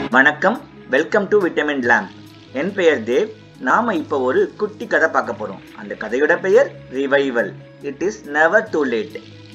வணக்கம் welcome to vitamin lamp என் பெயர் தேவ் நாம இப்போ ஒரு குட்டி கதை பார்க்க போறோம் அந்த கதையோட பெயர் revival it is never too late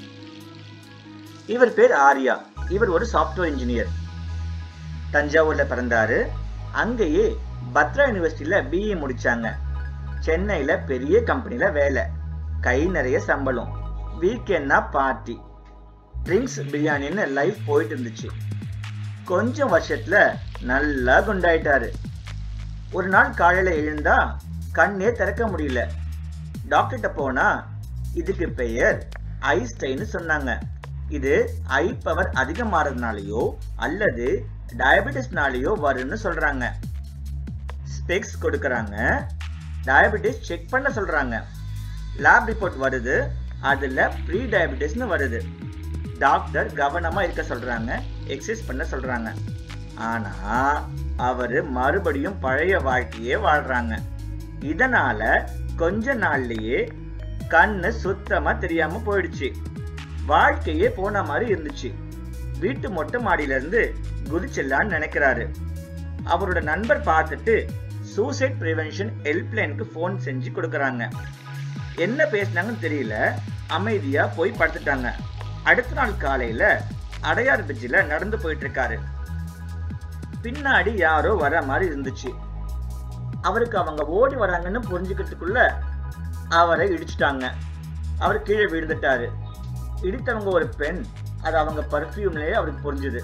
இவர் பேர் ஆர்யா இவர் ஒரு சாஃப்ட்வேர் இன்ஜினியர் தஞ்சாவூர்ல பிறந்தாரு அங்கேயே பத்ரா யூனிவர்சிட்டியில பிஇ முடிச்சாங்க சென்னையில பெரிய கம்பெனில வேலை கை நிறைய சம்பளம் வீக்கெண்ட்னா பார்ட்டி ட்ரிங்க்ஸ் பிரியாணின்னு லைஃப் போயிட்டு இருந்துச்சு கொஞ்சம் வருஷத்துல நல்லா குண்டாயிட்டாரு ஒரு நாள் காலையில எழுந்தா கண்ணே திறக்க முடியல டாக்டர்கிட்ட போனா இதுக்கு பெயர் ஐஸ்டைன்னு சொன்னாங்க இது ஐ பவர் அதிகமாறதுனாலயோ அல்லது டயபெட்டிஸ்னாலயோ வரும்னு சொல்றாங்க ஸ்பெக்ஸ் கொடுக்கறாங்க டயபெட்டிஸ் செக் பண்ண சொல்றாங்க லேப் ரிப்போர்ட் வருது அதுல ப்ரீ டயபெட்டிஸ்னு வருது டாக்டர் கவனமா இருக்க சொல்றாங்க எக்ஸசைஸ் பண்ண சொல்றாங்க ஆனா அவரு மறுபடியும் பழைய வாழ்க்கையே வாழ்றாங்க இதனால கொஞ்ச நாள்லயே கண்ணு சுத்தமா தெரியாம போயிடுச்சு வாழ்க்கையே போன மாதிரி இருந்துச்சு வீட்டு மொட்டை மாடியில இருந்து குதிச்சிடலான்னு நினைக்கிறாரு அவரோட நண்பர் பார்த்துட்டு சூசைட் ப்ரிவென்ஷன் ஹெல்ப்லைனுக்கு ஃபோன் செஞ்சு கொடுக்கறாங்க என்ன பேசினாங்கன்னு தெரியல அமைதியா போய் படுத்துட்டாங்க அடுத்த நாள் காலையில அடையார் பிரிட்ஜில் நடந்து போயிட்டு இருக்காரு பின்னாடி யாரோ வர மாதிரி இருந்துச்சு அவருக்கு அவங்க ஓடி வராங்கன்னு புரிஞ்சுக்கிறதுக்குள்ள அவரை இடிச்சிட்டாங்க அவர் கீழே விழுந்துட்டாரு இடித்தவங்க ஒரு பெண் அது அவங்க பர்ஃப்யூம்லயே அவருக்கு புரிஞ்சுது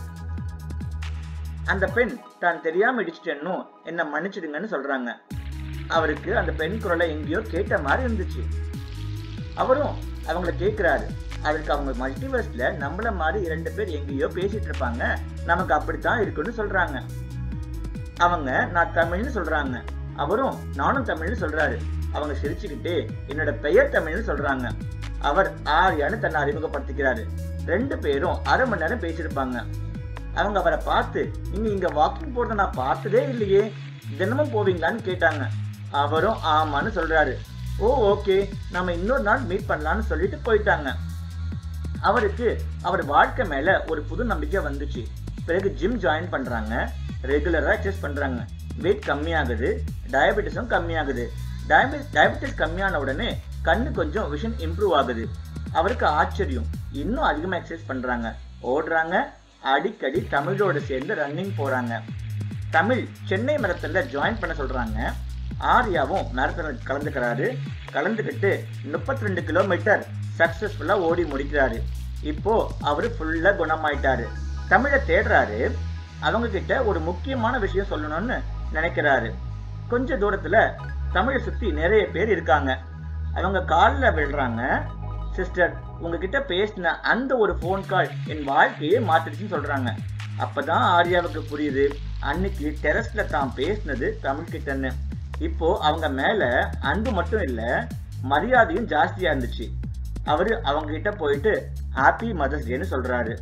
அந்த பெண் தான் தெரியாம இடிச்சிட்டேன்னு என்ன மன்னிச்சிடுங்கன்னு சொல்றாங்க அவருக்கு அந்த பெண் குரலை எங்கேயோ கேட்ட மாதிரி இருந்துச்சு அவரும் அவங்கள கேட்கிறாரு அதுக்கு அவங்க மல்டிவர்ஸ்ல நம்மள மாதிரி இரண்டு பேர் எங்கேயோ பேசிட்டு இருப்பாங்க நமக்கு அப்படித்தான் இருக்குன்னு சொல்றாங்க அவங்க நான் தமிழ்னு சொல்றாங்க அவரும் நானும் தமிழ்னு சொல்றாரு அவங்க சிரிச்சுக்கிட்டு என்னோட பெயர் தமிழ்னு சொல்றாங்க அவர் ஆர்யான்னு தன்னை அறிமுகப்படுத்திக்கிறாரு ரெண்டு பேரும் அரை மணி நேரம் பேசியிருப்பாங்க அவங்க அவரை பார்த்து நீங்க இங்க வாக்கிங் போறத நான் பார்த்ததே இல்லையே தினமும் போவீங்களான்னு கேட்டாங்க அவரும் ஆமான்னு சொல்றாரு ஓ ஓகே நம்ம இன்னொரு நாள் மீட் பண்ணலாம்னு சொல்லிட்டு போயிட்டாங்க அவருக்கு அவர் வாழ்க்கை மேல ஒரு புது நம்பிக்கை வந்துச்சு பிறகு ஜிம் ஜாயின் பண்றாங்க ரெகுலரா எக்ஸசைஸ் பண்றாங்க வெயிட் கம்மியாகுது டயபெட்டிஸும் கம்மியாகுது டயபெட்டிஸ் டயபெட்டிஸ் கம்மியான உடனே கண்ணு கொஞ்சம் விஷன் இம்ப்ரூவ் ஆகுது அவருக்கு ஆச்சரியம் இன்னும் அதிகமா எக்ஸசைஸ் பண்றாங்க ஓடுறாங்க அடிக்கடி தமிழோட சேர்ந்து ரன்னிங் போறாங்க தமிழ் சென்னை மரத்துல ஜாயின் பண்ண சொல்றாங்க ஆர்யாவும் மேரத்தானில் கலந்துக்கிறாரு கலந்துக்கிட்டு முப்பத்தி ரெண்டு கிலோமீட்டர் சக்சஸ்ஃபுல்லா ஓடி முடிக்கிறாரு இப்போ அவரு ஃபுல்லா குணமாயிட்டாரு தமிழை தேடுறாரு அவங்க கிட்ட ஒரு முக்கியமான விஷயம் சொல்லணும்னு நினைக்கிறாரு கொஞ்ச தூரத்துல தமிழை சுத்தி நிறைய பேர் இருக்காங்க அவங்க காலில் விழுறாங்க சிஸ்டர் உங்ககிட்ட பேசின அந்த ஒரு ஃபோன் கால் என் வாழ்க்கையே மாத்திடுச்சுன்னு சொல்றாங்க அப்பதான் ஆர்யாவுக்கு புரியுது அன்னைக்கு டெரஸ்ல தான் பேசினது தமிழ் கிட்டன்னு இப்போ அவங்க மேல அன்பு மட்டும் இல்ல மரியாதையும் ஜாஸ்தியா இருந்துச்சு அவரு அவங்க கிட்ட போயிட்டு ஹாப்பி மதர்ஸ் டேன்னு சொல்றாரு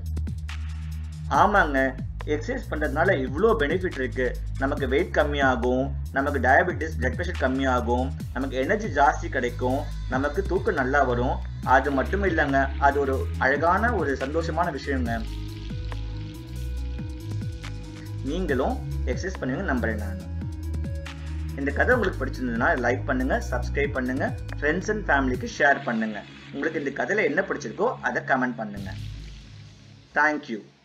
ஆமாங்க எக்ஸசைஸ் பண்றதுனால இவ்வளோ பெனிஃபிட் இருக்கு நமக்கு வெயிட் கம்மியாகும் நமக்கு டயபெட்டிஸ் பிளட் ப்ரெஷர் கம்மியாகும் நமக்கு எனர்ஜி ஜாஸ்தி கிடைக்கும் நமக்கு தூக்கம் நல்லா வரும் அது மட்டும் இல்லைங்க அது ஒரு அழகான ஒரு சந்தோஷமான விஷயங்க நீங்களும் எக்ஸசைஸ் பண்ணுங்க நம்புறேன் நான் இந்த கதை உங்களுக்கு பிடிச்சிருந்ததுன்னா லைக் பண்ணுங்க சப்ஸ்கிரைப் பண்ணுங்க ஃப்ரெண்ட்ஸ் அண்ட் ஃபேமிலிக்கு ஷேர் பண்ணுங்க உங்களுக்கு இந்த கதையில என்ன பிடிச்சிருக்கோ அதை கமெண்ட் பண்ணுங்க தேங்க்யூ